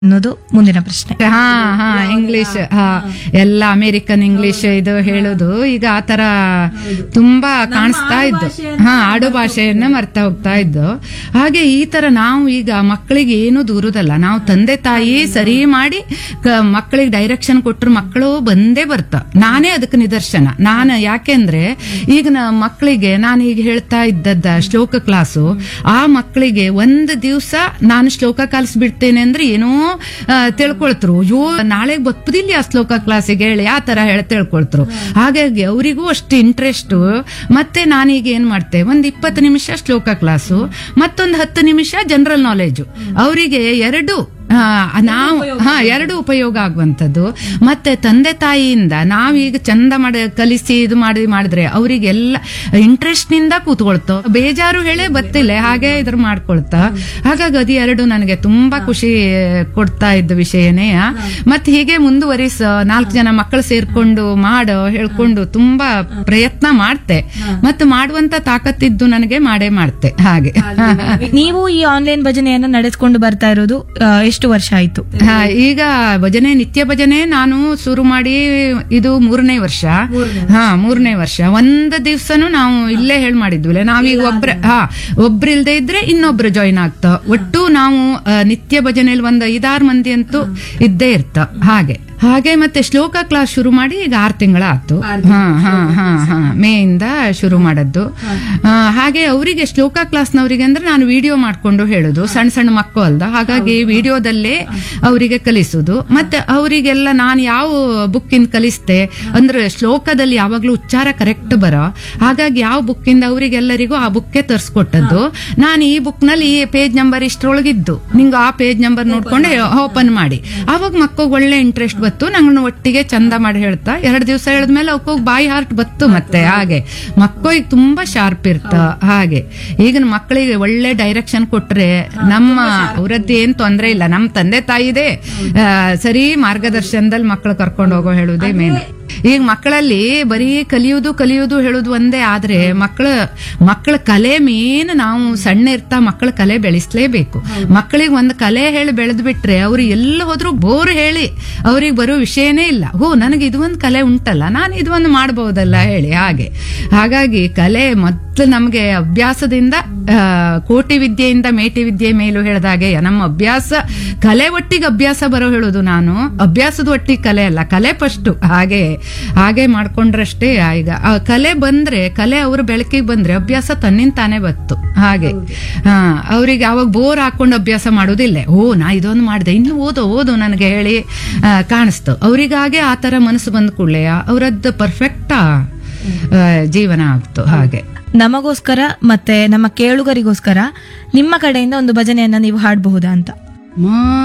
ಅನ್ನೋದು ಮುಂದಿನ ಪ್ರಶ್ನೆ ಹಾ ಹಾ ಇಂಗ್ಲಿಷ್ ಹಾ ಎಲ್ಲ ಅಮೆರಿಕನ್ ಇಂಗ್ಲಿಷ್ ಇದು ಹೇಳೋದು ಈಗ ಆತರ ತುಂಬಾ ಕಾಣಿಸ್ತಾ ಇದ್ದು ಹಾ ಆಡು ಭಾಷೆಯನ್ನ ಮರ್ತಾ ಹೋಗ್ತಾ ಇದ್ದು ಹಾಗೆ ಈ ತರ ನಾವು ಈಗ ಮಕ್ಕಳಿಗೆ ಏನು ದೂರುದಲ್ಲ ನಾವು ತಂದೆ ತಾಯಿ ಸರಿ ಮಾಡಿ ಕ- ಮಕ್ಕಳಿಗೆ ಡೈರೆಕ್ಷನ್ ಕೊಟ್ರು ಮಕ್ಕಳು ಬಂದೇ ಬರ್ತ ನಾನೇ ಅದಕ್ಕೆ ನಿದರ್ಶನ ನಾನು ಯಾಕೆಂದ್ರೆ ಈಗ ನ ಮಕ್ಕಳಿಗೆ ನಾನು ಈಗ ಹೇಳ್ತಾ ಇದ್ದದ್ದ ಶ್ಲೋಕ ಕ್ಲಾಸು ಆ ಮಕ್ಕಳಿಗೆ ಒಂದು ದಿವಸ ನಾನು ಶ್ಲೋಕ ಕಲಿಸ್ಬಿಡ್ತೇನೆ ಅಂದ್ರೆ ಏನೋ ಆ, ತಿಳ್ಕೊಳ್ತ್ರು ಅಯ್ಯೋ ನಾಳೆಗೆ ಬಪ್ಪದಿಲ್ಲ ಆ ಶ್ಲೋಕ ಕ್ಲಾಸಿಗೆ ಹೇಳಿ ಆ ತರ ಹೇಳಿ ತಿಳ್ಕೊಳ್ತ್ರು ಹಾಗಾಗಿ ಅವರಿಗೂ ಅಷ್ಟು ಇಂಟ್ರೆಸ್ಟ್ ಮತ್ತೆ ನಾನೀಗ ಏನ್ ಮಾಡ್ತೆ ಒಂದ್ ಇಪ್ಪತ್ತು ನಿಮಿಷ ಶ್ಲೋಕ ಕ್ಲಾಸು ಮತ್ತೊಂದು ಹತ್ತು ನಿಮಿಷ ಜನರಲ್ ನಾಲೆಜು ಅವರಿಗೆ ಎರಡು ಆ, ನಾವು ಹಾ ಎರಡು ಉಪಯೋಗ ಆಗುವಂಥದ್ದು ಮತ್ತೆ ತಂದೆ ತಾಯಿಯಿಂದ ನಾವೀಗ ಚಂದ ಮಾಡಿ ಕಲಿಸಿ ಇದು ಮಾಡಿ ಮಾಡಿದ್ರೆ ಅವರಿಗೆಲ್ಲ ಇಂಟ್ರೆಸ್ಟ್ ನಿಂದ ಕೂತ್ಕೊಳ್ತು ಬೇಜಾರು ಹೇಳೇ ಬತ್ತಿಲ್ಲ ಹಾಗೆ ಇದ್ರ ಮಾಡ್ಕೊಳ್ತ ಹಾಗಾಗಿ ಅದು ಎರಡು ನನಗೆ ತುಂಬಾ ಖುಷಿ ಕೊಡ್ತಾ ಇದ್ದ ವಿಷಯನೇ ಮತ್ತೆ ಹೀಗೆ ಮುಂದುವರಿಸ ನಾಲ್ಕು ಜನ ಮಕ್ಕಳು ಸೇರ್ಕೊಂಡು ಮಾಡೋ ಹೇಳ್ಕೊಂಡು ತುಂಬಾ ಪ್ರಯತ್ನ ಮಾಡ್ತೆ ಮತ್ತೆ ಮಾಡುವಂತ ತಾಕತ್ತಿದ್ದು ನನಗೆ ಮಾಡೇ ಮಾಡ್ತೆ ಹಾಗೆ ನೀವು ಈ ಆನ್ಲೈನ್ ಭಜನೆಯನ್ನ ನಡೆಸ್ಕೊಂಡು ಬರ್ತಾ ಇರೋದು ಆ, ಎಷ್ಟು ವರ್ಷ ಆಯ್ತು ಹಾ, ಈಗ ಭಜನೆ ನಿತ್ಯ ಭಜನೆ ನಾನು ಶುರು ಮಾಡಿ ಇದು ಮೂರನೇ ವರ್ಷ ಹಾ ಮೂರನೇ ವರ್ಷ ಒಂದ್ ದಿವ್ಸನು ನಾವು ಇಲ್ಲೇ ಹೇಳ್ ಮಾಡಿದ್ವಿಲ್ಲ ನಾವೀಗ ಒಬ್ರ ಹಾ ಒಬ್ರಿಲ್ದೇ ಇದ್ರೆ ಇನ್ನೊಬ್ರು ಜಾಯಿನ್ ಆಗ್ತ ಒಟ್ಟು ನಾವು ಆ, ನಿತ್ಯ ಭಜನೆಯಲ್ಲಿ ಒಂದ್ ಐದಾರು ಮಂದಿ ಅಂತೂ ಇದ್ದೇ ಇರ್ತ ಹಾಗೆ ಹಾಗೆ ಮತ್ತೆ ಶ್ಲೋಕ ಕ್ಲಾಸ್ ಶುರು ಮಾಡಿ ಈಗ ಆರು ತಿಂಗಳ ಆತು ಹಾ ಹಾ ಹಾ ಹಾ ಮೇ ಇಂದ ಶುರು ಮಾಡದ್ದು ಆ, ಹಾಗೆ ಅವರಿಗೆ ಶ್ಲೋಕ ಕ್ಲಾಸ್ನವರಿಗೆ ಅಂದ್ರೆ ನಾನು ವಿಡಿಯೋ ಮಾಡ್ಕೊಂಡು ಹೇಳುದು ಸಣ್ಣ ಸಣ್ಣ ಮಕ್ಕಳು ಅಲ್ದ ಹಾಗಾಗಿ ವಿಡಿಯೋದಲ್ಲೇ ಅವರಿಗೆ ಕಲಿಸುದು ಮತ್ತೆ ಅವರಿಗೆಲ್ಲ ನಾನು ಯಾವ ಬುಕ್ಕಿಂದ ಕಲಿಸ್ತೆ ಅಂದ್ರೆ ಶ್ಲೋಕದಲ್ಲಿ ಯಾವಾಗ್ಲೂ ಉಚ್ಚಾರ ಕರೆಕ್ಟ್ ಬರೋ ಹಾಗಾಗಿ ಯಾವ ಬುಕ್ಕಿಂದ ಅವರಿಗೆಲ್ಲರಿಗೂ ಆ ಬುಕ್ಕೆ ತರಿಸ್ಕೊಟ್ಟದ್ದು ನಾನು ಈ ಬುಕ್ ನಲ್ಲಿ ಈ ಪೇಜ್ ನಂಬರ್ ಇಷ್ಟರೊಳಗಿದ್ದು ನಿಂಗೆ ಆ ಪೇಜ್ ನಂಬರ್ ನೋಡ್ಕೊಂಡು ಓಪನ್ ಮಾಡಿ ಅವಾಗ ಮಕ್ಕಳಿಗೆ ಒಳ್ಳೆ ಇಂಟ್ರೆಸ್ಟ್ ಬತ್ತು ನಂಗೆ ಒಟ್ಟಿಗೆ ಚಂದ ಮಾಡಿ ಹೇಳ್ತಾ ಎರಡು ದಿವಸ ಹೇಳಿದ್ಮೇಲೆ ಅವಕ್ಕೋಗಿ ಬಾಯಿ ಹಾರ್ಟ್ ಬತ್ತು ಮತ್ತೆ ಹಾಗೆ ಮಕ್ಕಳಿಗೆ ತುಂಬಾ ಶಾರ್ಪ್ ಇರ್ತ ಹಾಗೆ ಈಗಿನ ಮಕ್ಕಳಿಗೆ ಒಳ್ಳೆ ಡೈರೆಕ್ಷನ್ ಕೊಟ್ರೆ ನಮ್ಮ ಅವರದ್ದು ಏನ್ ತೊಂದ್ರೆ ಇಲ್ಲ ನಮ್ಮ ತಂದೆ ತಾಯಿದೆ ಆ, ಸರಿ ಮಾರ್ಗದರ್ಶನದಲ್ಲಿ ಮಕ್ಕಳು ಕರ್ಕೊಂಡು ಹೋಗೋ ಹೇಳುವುದೇ ಮೇನ್ ಈಗ ಮಕ್ಕಳಲ್ಲಿ ಬರೀ ಕಲಿಯುವುದು ಕಲಿಯುವುದು ಹೇಳುದು ಒಂದೇ ಆದ್ರೆ ಮಕ್ಕಳ ಮಕ್ಕಳ ಕಲೆ ಮೇನ್ ನಾವು ಸಣ್ಣ ಇರ್ತಾ ಮಕ್ಕಳ ಕಲೆ ಬೆಳೆಸಲೇಬೇಕು ಮಕ್ಕಳಿಗೆ ಒಂದು ಕಲೆ ಹೇಳಿ ಬೆಳೆದ್ ಬಿಟ್ರೆ ಅವ್ರು ಎಲ್ಲ ಹೋದ್ರು ಬೋರ್ ಹೇಳಿ ಅವ್ರಿಗೆ ಬರೋ ವಿಷಯನೇ ಇಲ್ಲ ಹೋ ನನಗೆ ಇದು ಒಂದು ಕಲೆ ಉಂಟಲ್ಲ ನಾನು ಇದು ಒಂದು ಮಾಡಬಹುದಲ್ಲ ಹೇಳಿ ಹಾಗೆ ಹಾಗಾಗಿ ಕಲೆ ಮೊದಲು ನಮಗೆ ಅಭ್ಯಾಸದಿಂದ ಆ, ಕೋಟಿ ವಿದ್ಯೆಯಿಂದ ಮೇಟಿ ವಿದ್ಯೆ ಮೇಲೂ ಹೇಳ್ದಾಗೆ ನಮ್ಮ ಅಭ್ಯಾಸ ಕಲೆ ಒಟ್ಟಿಗೆ ಅಭ್ಯಾಸ ಬರೋ ಹೇಳುದು ನಾನು ಅಭ್ಯಾಸದ ಒಟ್ಟಿಗೆ ಕಲೆ ಅಲ್ಲ ಕಲೆ ಫಸ್ಟ್ ಹಾಗೆ ಹಾಗೆ ಮಾಡ್ಕೊಂಡ್ರಷ್ಟೇ ಈಗ ಆ ಕಲೆ ಬಂದ್ರೆ ಕಲೆ ಅವ್ರ ಬೆಳಕಿಗೆ ಬಂದ್ರೆ ಅಭ್ಯಾಸ ತನ್ನಿಂದ ತಾನೇ ಬತ್ತು ಹಾಗೆ ಹಾ ಅವ್ರಿಗೆ ಅವಾಗ ಬೋರ್ ಹಾಕೊಂಡು ಅಭ್ಯಾಸ ಮಾಡೋದಿಲ್ಲ ಓ ನಾ ಇದೊಂದು ಮಾಡಿದೆ ಇನ್ನು ಓದೋ ಓದು ನನಗೆ ಹೇಳಿ ಆ, ಕಾಣಿಸ್ತು ಅವರಿಗಾಗೆ ಆ ತರ ಮನಸ್ಸು ಬಂದ ಕೂಡಲೇ ಅವರದ್ದು ಪರ್ಫೆಕ್ಟ್ ಜೀವನ ಆಗ್ತು ಹಾಗೆ ನಮಗೋಸ್ಕರ ಮತ್ತೆ ನಮ್ಮ ಕೇಳುಗರಿಗೋಸ್ಕರ ನಿಮ್ಮ ಕಡೆಯಿಂದ ಒಂದು ಭಜನೆಯನ್ನ ನೀವು ಹಾಡಬಹುದಾ ಅಂತ ಮಾ